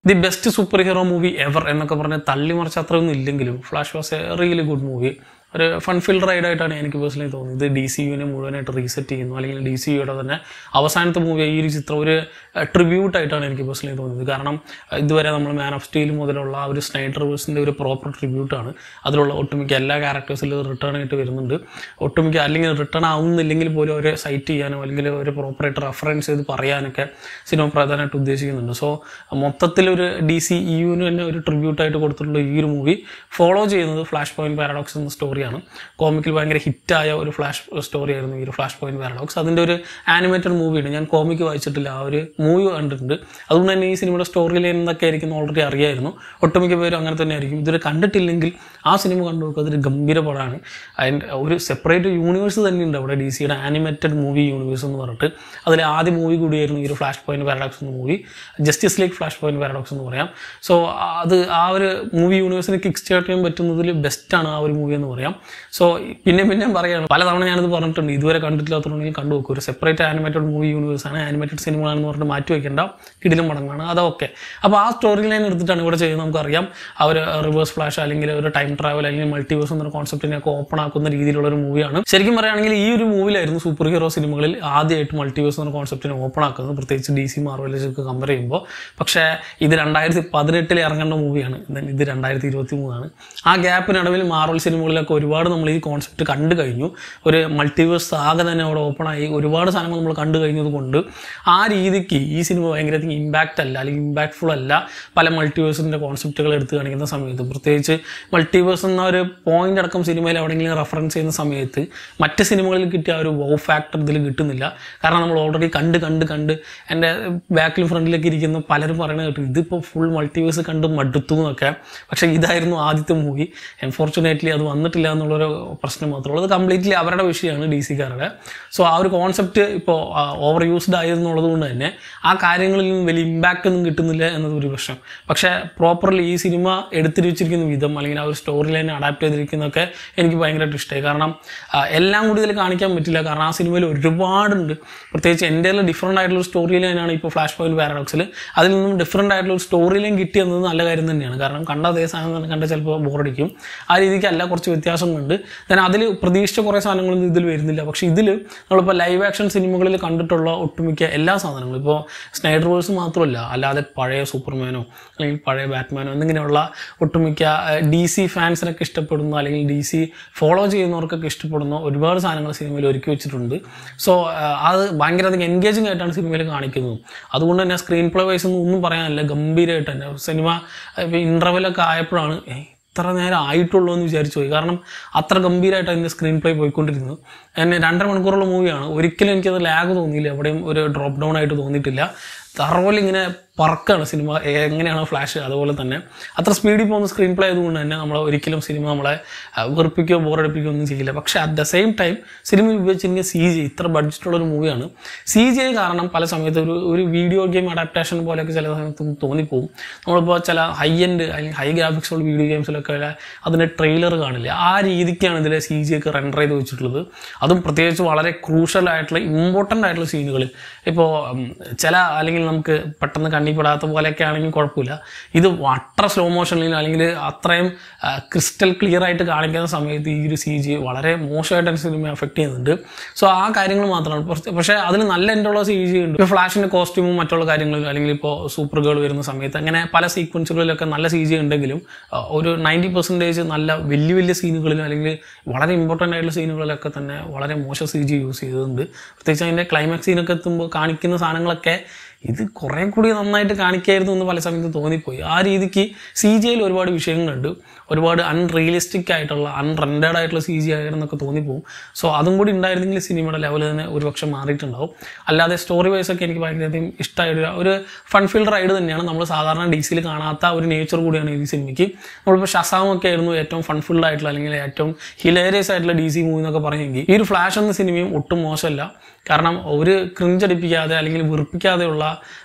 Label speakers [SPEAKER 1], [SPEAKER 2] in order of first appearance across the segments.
[SPEAKER 1] the best superhero movie ever എന്നൊക്കെ പറഞ്ഞ് തള്ളിമറിച്ച് അത്രയൊന്നും ഇല്ലെങ്കിലും Flash was a really good movie ഒരു ഫൺ ഫിൽ റൈഡ് ആയിട്ടാണ് എനിക്ക് പേഴ്സണലി തോന്നിയത് ഡി സി യുവിനെ മുഴുവനായിട്ട് റീസെറ്റ് ചെയ്യുന്നു അല്ലെങ്കിൽ ഡി സി യുടെ തന്നെ അവസാനത്തെ മൂവി ഈ ഒരു ചിത്രം ഒരു ട്രിബ്യൂട്ട് ആയിട്ടാണ് എനിക്ക് പേഴ്സണലി തോന്നിയത് കാരണം അഹ് ഇതുവരെ നമ്മൾ മാൻ ഓഫ് സ്റ്റീൽ മുതലുള്ള ആ ഒരു സ്നൈഡർ വേഴ്സിൻ്റെ ഒരു പ്രോപ്പർ ട്രിബ്യൂട്ടാണ് അതിലുള്ള ഒട്ടുമിക്ക എല്ലാ ക്യാരക്ടേഴ്സിലും റിട്ടേൺ ആയിട്ട് വരുന്നുണ്ട് ഒട്ടുമിക്ക അല്ലെങ്കിൽ റിട്ടേൺ ആവുന്നില്ലെങ്കിൽ പോലും അവരെ സൈറ്റ് ചെയ്യാനോ അല്ലെങ്കിൽ ഒരു പ്രോപ്പറായിട്ട് റെഫറൻസ് ചെയ്ത് പറയാനൊക്കെ സിനിമ പ്രധാനമായിട്ട് ഉദ്ദേശിക്കുന്നുണ്ട് സോ മൊത്തത്തിലൊരു ഡി സി യുവിന് തന്നെ ഒരു ട്രിബ്യൂട്ടായിട്ട് കൊടുത്തിട്ടുള്ള ഈ ഒരു മൂവി ഫോളോ ചെയ്യുന്നത് ഫ്ലാഷ് പോയിന്റ് പാരഡോക്സ് എന്ന സ്റ്റോറിയാണ് കോമിക്കിൽ ഭയങ്കര ഹിറ്റായ ഒരു ഫ്ലാഷ് സ്റ്റോറി ആയിരുന്നു ഈ ഒരു ഫ്ലാഷ് പോയിന്റ് പാരഡോക്സ് അതിൻ്റെ ഒരു ആനിമേറ്റഡ് മൂവിയാണ് ഞാൻ കോമിക്ക് വായിച്ചിട്ടില്ല ആ ഒരു മൂവി കണ്ടിട്ടുണ്ട് അതുകൊണ്ട് തന്നെ ഈ സിനിമയുടെ സ്റ്റോറി ലൈൻ എന്തൊക്കെ ആയിരിക്കും ഓൾറെഡി അറിയായിരുന്നു ഒട്ടുമിക്ക പേരും അങ്ങനെ തന്നെ ആയിരിക്കും ഇതുവരെ കണ്ടിട്ടില്ലെങ്കിൽ ആ സിനിമ കണ്ടു നോക്കുക അതൊരു ഗംഭീര പടമാണ് അതിൻ്റെ ഒരു സെപ്പറേറ്റ് യൂണിവേഴ്സ് തന്നെ ഉണ്ട് അവിടെ ഡി സിയുടെ ആനിമേറ്റഡ് മൂവി യൂണിവേഴ്സ് എന്ന് പറഞ്ഞിട്ട് അതിൽ ആദ്യ മൂവി കൂടിയായിരുന്നു ഈ ഒരു ഫ്ലാഷ് പോയിന്റ് പാരഡോക്സ് എന്ന movie Justice League Flashpoint Paradox എന്ന് പറയാം സോ അത് ആ ഒരു മൂവി യൂണിവേഴ്സിന് കിക്ക് സ്റ്റാർട്ട് ചെയ്യാൻ പറ്റുന്നതിൽ ബെസ്റ്റാണ് ആ ഒരു മൂവി എന്ന് പറയാം സോ പിന്നെ പിന്നെ പറയുകയാണ് പലതവണ ഞാനിത് പറഞ്ഞിട്ടുണ്ട് ഇതുവരെ കണ്ടിട്ടില്ലാത്തതുണ്ടെങ്കിൽ കണ്ടു നോക്കും ഒരു സെപ്പറേറ്റ് ആനിമേറ്റഡ് മൂവി യൂണിവേഴ്സ് ആണ് ആനിമേറ്റഡ് സിനിമകളാണെന്ന് പറഞ്ഞിട്ട് മാറ്റി വെക്കേണ്ട കിടിലും പടങ്ങളാണ് അതൊക്കെ അപ്പോൾ ആ സ്റ്റോറി ലൈൻ എടുത്തിട്ടാണ് ഇവിടെ ചെയ്യുന്നത് നമുക്കറിയാം ആ ഒരു റിവേഴ്സ് ഫ്ലാഷ് അല്ലെങ്കിൽ ഒരു ടൈം ട്രാവൽ അല്ലെങ്കിൽ മൾട്ടിവേഴ്സ് എന്ന കോൺസെപ്റ്റിനെയൊക്കെ ഓപ്പൺ ആക്കുന്ന രീതിയിലുള്ള ഒരു മൂവിയാണ് ശരിക്കും പറയുകയാണെങ്കിൽ ഈ ഒരു മൂവിലായിരുന്നു സൂപ്പർ ഹീറോ സിനിമകളിൽ ആദ്യമായിട്ട് മൾട്ടിവേഴ്സ് എന്ന കോൺസെപ്റ്റിനെ ഓപ്പൺ ആക്കുന്നത് പ്രത്യേകിച്ച് ഡി സി മാർവലിലേക്ക് കമ്പയർ ചെയ്യുമ്പോൾ പക്ഷേ ഇത് രണ്ടായിരത്തി പതിനെട്ടിൽ ഇറങ്ങേണ്ട മൂവിയാണ് Then ഇത് രണ്ടായിരത്തി ഇരുപത്തി മൂന്നാണ് ആ ഗ്യാപ്പിനടവിൽ മാർവൽ സിനിമകളിലൊക്കെ ഒരുപാട് നമ്മൾ ഈ കോൺസെപ്റ്റ് കണ്ടു കഴിഞ്ഞു ഒരു മൾട്ടിവേഴ്സ് ആകെ തന്നെ അവിടെ ഓപ്പൺ ആയി ഒരുപാട് സാധനങ്ങൾ നമ്മൾ കണ്ടു കഴിഞ്ഞത് കൊണ്ട് ആ രീതിക്ക് ഈ സിനിമ ഭയങ്കരധികം ഇമ്പാക്റ്റ് അല്ല അല്ലെങ്കിൽ ഇമ്പാക്ട്ഫുൾ അല്ല പല മൾട്ടിവേഴ്സിൻ്റെ കോൺസെപ്റ്റുകൾ എടുത്ത് കാണിക്കുന്ന സമയത്ത് പ്രത്യേകിച്ച് മൾട്ടിവേഴ്സ് എന്ന ഒരു പോയിന്റ് അടക്കം സിനിമയിൽ എവിടെയെങ്കിലും റെഫറൻസ് ചെയ്യുന്ന സമയത്ത് മറ്റ് സിനിമകളിൽ കിട്ടിയ ആ ഒരു വൗ ഫാക്ടർ ഇതിൽ കിട്ടുന്നില്ല കാരണം നമ്മൾ ഓൾറെഡി കണ്ട് കണ്ട് കണ്ട് എൻ്റെ ബാക്കിലും ഫ്രണ്ടിലൊക്കെ ഇരിക്കുന്ന പലരും പറയുന്നത് കേട്ടു ഇതിപ്പോൾ ഫുൾ മൾട്ടിവേഴ്സ് കണ്ട് മടുത്തു എന്നൊക്കെ പക്ഷേ ഇതായിരുന്നു ആദ്യത്തെ മൂവി അൺഫോർച്ചുനേറ്റ്ലി അത് വന്നിട്ടില്ല എന്നുള്ളൊരു പ്രശ്നം മാത്രമേ ഉള്ളൂ അത് കംപ്ലീറ്റ്ലി അവരുടെ വിഷയമാണ് ഡി സിക്കാരുടെ സോ ആ ഒരു കോൺസെപ്റ്റ് ഇപ്പോൾ ഓവർ യൂസ്ഡ് ആയിരുന്നുള്ളത് കൊണ്ട് തന്നെ ആ കാര്യങ്ങളിൽ നിന്ന് വലിയ ഇമ്പാക്റ്റ് ഒന്നും കിട്ടുന്നില്ല എന്നത് ഒരു പ്രശ്നം പക്ഷേ പ്രോപ്പർലി ഈ സിനിമ എടുത്തിരിച്ചിരിക്കുന്ന വിധം അല്ലെങ്കിൽ ആ ഒരു സ്റ്റോറി ലൈൻ അഡാപ്റ്റ് ചെയ്തിരിക്കുന്നതൊക്കെ എനിക്ക് ഭയങ്കരമായിട്ട് ഇഷ്ടമായി കാരണം ആ, എല്ലാം കൂടി ഇതിൽ കാണിക്കാൻ പറ്റില്ല കാരണം ആ സിനിമയിൽ ഒരുപാടുണ്ട് പ്രത്യേകിച്ച് എൻ്റെ ഡിഫറെൻ്റ് ആയിട്ടുള്ള ഒരു സ്റ്റോറി ലൈനാണ് ഇപ്പോൾ ഫ്ലാഷ് പോയിന്റ് പാരഡോക്സിൽ അതിൽ നിന്നും ഡിഫറെൻ്റ് ആയിട്ടുള്ള ഒരു സ്റ്റോറി ലൈൻ കിട്ടിയെന്നത് നല്ല കാര്യം തന്നെയാണ് കാരണം കണ്ട അതേ സാധനം തന്നെ കണ്ട ചിലപ്പോൾ ബോറടിക്കും ആ രീതിക്കല്ല കുറച്ച് വ്യത്യാസങ്ങളുണ്ട് then അതിൽ പ്രതീക്ഷിച്ച കുറേ സാധനങ്ങളൊന്നും ഇതിൽ വരുന്നില്ല പക്ഷേ ഇതിൽ നമ്മളിപ്പോൾ ലൈവ് ആക്ഷൻ സിനിമകളിൽ കണ്ടിട്ടുള്ള ഒട്ടുമിക്ക എല്ലാ സാധനങ്ങളും ഇപ്പോൾ സ്നൈഡർ വേഴ്സ് മാത്രമല്ല അല്ലാതെ പഴയ സൂപ്പർമാനോ അല്ലെങ്കിൽ പഴയ ബാറ്റ്മാനോ എന്നിങ്ങനെയുള്ള ഒട്ടുമിക്ക ഡി സി ഫാൻസിനൊക്കെ ഇഷ്ടപ്പെടുന്ന അല്ലെങ്കിൽ ഡി സി ഫോളോ ചെയ്യുന്നവർക്കൊക്കെ ഇഷ്ടപ്പെടുന്ന ഒരുപാട് സാധനങ്ങൾ സിനിമയിൽ ഒരുക്കി വെച്ചിട്ടുണ്ട് സോ അത് ഭയങ്കര അധികം എൻഗേജിങ് ആയിട്ടാണ് സിനിമയിൽ കാണിക്കുന്നത് അതുകൊണ്ട് തന്നെ സ്ക്രീൻ പ്ലേ വൈസ് ഒന്നും ഒന്നും പറയാനില്ല ഗംഭീരമായിട്ട് തന്നെ സിനിമ ഇപ്പോൾ ഇൻ്റർവെലൊക്കെ ആയപ്പോഴാണ് "ഏയ്, ഇത്ര നേരം ആയിട്ടുള്ളൂ എന്ന് വിചാരിച്ചു പോയി കാരണം അത്ര ഗംഭീരമായിട്ട് അതിൻ്റെ സ്ക്രീൻ പ്ലേ പോയിക്കൊണ്ടിരുന്നു എന്നെ രണ്ടര മണിക്കൂറുള്ള മൂവിയാണ് ഒരിക്കലും എനിക്കത് ലാഗ് തോന്നിയില്ല എവിടെയും ഒരു ഡ്രോപ്പ് ഡൗൺ ആയിട്ട് തോന്നിയിട്ടില്ല തറവൽ ഇങ്ങനെ പറക്കാണ് സിനിമ എങ്ങനെയാണ് ഫ്ലാഷ് അതുപോലെ തന്നെ അത്ര സ്പീഡിൽ പോകുന്ന സ്ക്രീൻ പ്ലേ ആയതുകൊണ്ട് തന്നെ നമ്മൾ ഒരിക്കലും സിനിമ നമ്മളെ ആ, വെറുപ്പിക്കുകയോ ബോറടിപ്പിക്കുകയോ ഒന്നും ചെയ്യില്ല പക്ഷേ അറ്റ് ദ സെയിം ടൈം സിനിമ ഉപയോഗിച്ചിരിക്കുന്ന സി ജി ഇത്ര ബഡ്ജറ്റുള്ള ഒരു മൂവിയാണ് സി ജി കാരണം പല സമയത്ത് ഒരു ഒരു വീഡിയോ ഗെയിം അഡാപ്റ്റേഷൻ പോലെയൊക്കെ ചില സമയത്ത് തോന്നിപ്പോവും നമ്മളിപ്പോൾ ചില ഹൈ എൻഡ് അല്ലെങ്കിൽ ഹൈ ഗ്രാഫിക്സ് ഉള്ള വീഡിയോ ഗെയിംസിലൊക്കെ അതിൻ്റെ ട്രെയിലർ കാണില്ല ആ രീതിക്കാണ് ഇതിലെ സി ജി ഒക്കെ റെൻഡർ ചെയ്ത് വെച്ചിട്ടുള്ളത് അതും പ്രത്യേകിച്ച് വളരെ ക്രൂഷ്യൽ ആയിട്ടുള്ള ഇമ്പോർട്ടൻ്റ് ആയിട്ടുള്ള സീനുകൾ ഇപ്പോൾ ചില അല്ലെങ്കിൽ നമുക്ക് പെട്ടെന്ന് കണ്ണിപ്പെടാത്ത പോലെയൊക്കെ ആണെങ്കിൽ കുഴപ്പമില്ല ഇത് അത്ര സ്ലോ മോഷനിൽ അല്ലെങ്കിൽ അത്രയും ക്രിസ്റ്റൽ ക്ലിയർ ആയിട്ട് കാണിക്കുന്ന സമയത്ത് ഈ ഒരു സി ജി വളരെ മോശമായിട്ട് തന്നെ സിനിമ എഫക്ട് ചെയ്യുന്നുണ്ട് സോ ആ കാര്യങ്ങൾ മാത്രമാണ് പക്ഷേ- പക്ഷേ അതിൽ നല്ല എൻ്റെ ഉള്ള സി ജി ഉണ്ട് ഇപ്പോൾ ഫ്ലാഷിൻ്റെ കോസ്റ്റ്യൂമും മറ്റുള്ള കാര്യങ്ങളും അല്ലെങ്കിൽ ഇപ്പോൾ സൂപ്പർ ഗേൾ വരുന്ന സമയത്ത് അങ്ങനെ പല സീക്വൻസുകളിലൊക്കെ നല്ല സി ജി ഉണ്ടെങ്കിലും ആ, ഒരു നയൻറ്റി പെർസെൻറ്റേജ് നല്ല വലിയ വലിയ സീനുകളിലും അല്ലെങ്കിൽ വളരെ ഇമ്പോർട്ടൻ്റ് ആയിട്ടുള്ള സീനുകളിലൊക്കെ തന്നെ വളരെ മോശം സി ജി യൂസ് ചെയ്തിട്ടുണ്ട് പ്രത്യേകിച്ച് അതിൻ്റെ ക്ലൈമാക്സ് സീനൊക്കെ എത്തുമ്പോൾ കാണിക്കുന്ന സാധനങ്ങളൊക്കെ ഇത് കുറേ കൂടി നന്നായിട്ട് കാണിക്കായിരുന്നു എന്ന് പല സമയത്ത് തോന്നിപ്പോയി ആ രീതിക്ക് സി ജി ഐയിൽ ഒരുപാട് വിഷയങ്ങളുണ്ട് ഒരുപാട് അൺറിയലിസ്റ്റിക് ആയിട്ടുള്ള അൺറെൻഡഡ് ആയിട്ടുള്ള സി ജി ആയിരുന്നൊക്കെ തോന്നിപ്പോവും സോ അതും കൂടി ഉണ്ടായിരുന്നെങ്കിൽ സിനിമയുടെ ലെവൽ തന്നെ ഒരുപക്ഷെ മാറിയിട്ടുണ്ടാവും അല്ലാതെ സ്റ്റോറി വൈസ് ഒക്കെ എനിക്ക് ഭയങ്കരധികം ഇഷ്ടമായ ഒരു- ഒരു ഫൺ ഫീൽഡ് റൈഡ് തന്നെയാണ് നമ്മൾ സാധാരണ ഡി സിയിൽ കാണാത്ത ഒരു നേച്ചർ കൂടിയാണ് ഈ സിനിമയ്ക്ക് നമ്മളിപ്പോൾ ഷസാമൊക്കെ ആയിരുന്നു ഏറ്റവും ഫൺ ഫീൽഡ് ആയിട്ടുള്ള അല്ലെങ്കിൽ ഏറ്റവും ഹിലേറിയസ് ആയിട്ടുള്ള ഡി സി മൂവി എന്നൊക്കെ പറയുമെങ്കിൽ ഈ ഒരു ഫ്ലാഷ് എന്ന സിനിമയും ഒട്ടും മോശമല്ല കാരണം ഒരു ക്രിഞ്ചടിപ്പിക്കാതെ അല്ലെങ്കിൽ വെറുപ്പിക്കാതെയുള്ള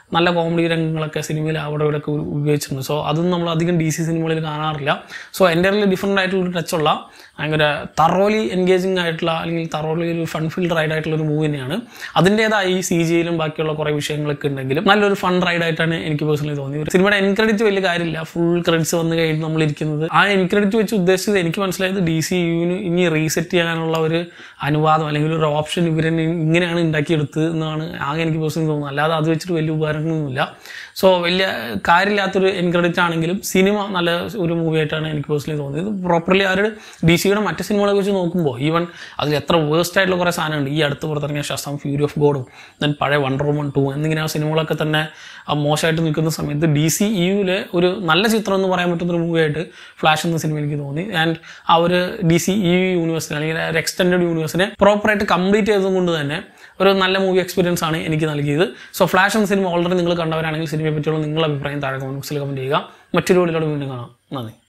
[SPEAKER 1] നല്ല കോമഡി രംഗങ്ങളൊക്കെ സിനിമയിൽ അവിടെ ഇവിടെ ഒക്കെ ഉപയോഗിച്ചിട്ടുണ്ട് സോ അതൊന്നും നമ്മൾ അധികം ഡി സി സിനിമകളിൽ കാണാറില്ല സോ എൻ്റെ ഡിഫറെൻ്റ് ആയിട്ടുള്ള ടച്ചുള്ള ഭയങ്കര തറോലി എൻഗേജിങ് ആയിട്ടുള്ള അല്ലെങ്കിൽ തറോലി ഒരു ഫൺ ഫീൽഡ് റൈഡ് ആയിട്ടുള്ള ഒരു മൂവി തന്നെയാണ് അതിൻ്റെതായി സി ജിയിലും ബാക്കിയുള്ള കുറേ വിഷയങ്ങളൊക്കെ ഉണ്ടെങ്കിലും നല്ലൊരു ഫൺ റൈഡ് ആയിട്ടാണ് എനിക്ക് പേഴ്സണലി തോന്നിയത് സിനിമയുടെ എൻ ക്രെഡിറ്റ് വലിയ കാര്യമില്ല ഫുൾ ക്രെഡിറ്റ്സ് വന്ന് കഴിഞ്ഞ് നമ്മൾ ഇരിക്കുന്നത് ആ എൻ ക്രെഡിറ്റ് വെച്ച് ഉദ്ദേശിച്ചത് എനിക്ക് മനസ്സിലായത് ഡി സി യുവിന് ഇനി റീസെറ്റ് ചെയ്യാനുള്ള ഒരു അനുവാദം അല്ലെങ്കിൽ ഒരു ഓപ്ഷൻ ഇവരെ ഇങ്ങനെയാണ് ഉണ്ടാക്കിയെടുത്തത് എന്നാണ് ആകെ എനിക്ക് പേഴ്സണലി തോന്നുന്നത് അല്ലാതെ അത് വെച്ചിട്ട് വലിയ ഉപകാരങ്ങളൊന്നുമില്ല സോ വലിയ കാര്യമില്ലാത്തൊരു എൻ ക്രെഡിറ്റ് ആണെങ്കിലും സിനിമ നല്ല ഒരു മൂവി ആയിട്ടാണ് എനിക്ക് പേഴ്സണലി തോന്നിയത് പ്രോപ്പർലി അവരുടെ ഡി സിയുടെ മറ്റ് സിനിമകളെ വെച്ച് നോക്കുമ്പോൾ ഈവൻ അതിൽ എത്ര വേസ്റ്റ് ആയിട്ടുള്ള കുറേ സാധനമുണ്ട് ഈ അടുത്ത് പുറത്തിറങ്ങിയ ഷസം ഫ്യൂരി ഓഫ് ഗോഡും ദെൻ പഴയ വണ്ടർ വുമൺ ടു എന്നിങ്ങനെ ആ സിനിമകളൊക്കെ തന്നെ ആ മോശമായിട്ട് നിൽക്കുന്ന സമയത്ത് ഡി സി യുവിലെ ഒരു നല്ല ചിത്രം എന്ന് പറയാൻ പറ്റുന്ന ഒരു മൂവിയായിട്ട് ഫ്ലാഷ് എന്ന സിനിമ എനിക്ക് തോന്നി ആൻഡ് ആ ഒരു ഡി സി ഇ യൂണിവേഴ്സിനെ അല്ലെങ്കിൽ ഒരു എക്സ്റ്റൻഡ് യൂണിവേഴ്സിനെ പ്രോപ്പറായിട്ട് കംപ്ലീറ്റ് ചെയ്തത് കൊണ്ട് തന്നെ ഒരു നല്ല മൂവി എക്സ്പീരിയൻസ് ആണ് എനിക്ക് നൽകിയത് സോ ഫ്ലാഷ് എന്ന സിനിമ ഓൾറെഡി നിങ്ങൾ കണ്ടവരാണെങ്കിൽ സിനിമയെ പറ്റിയുള്ള നിങ്ങളുടെ അഭിപ്രായം താഴെ കമന്റ് ബോക്സിൽ കമന്റ് ചെയ്യുക മറ്റൊരു വീഡിയോയിലൂടെ വീണ്ടും കാണാം നന്ദി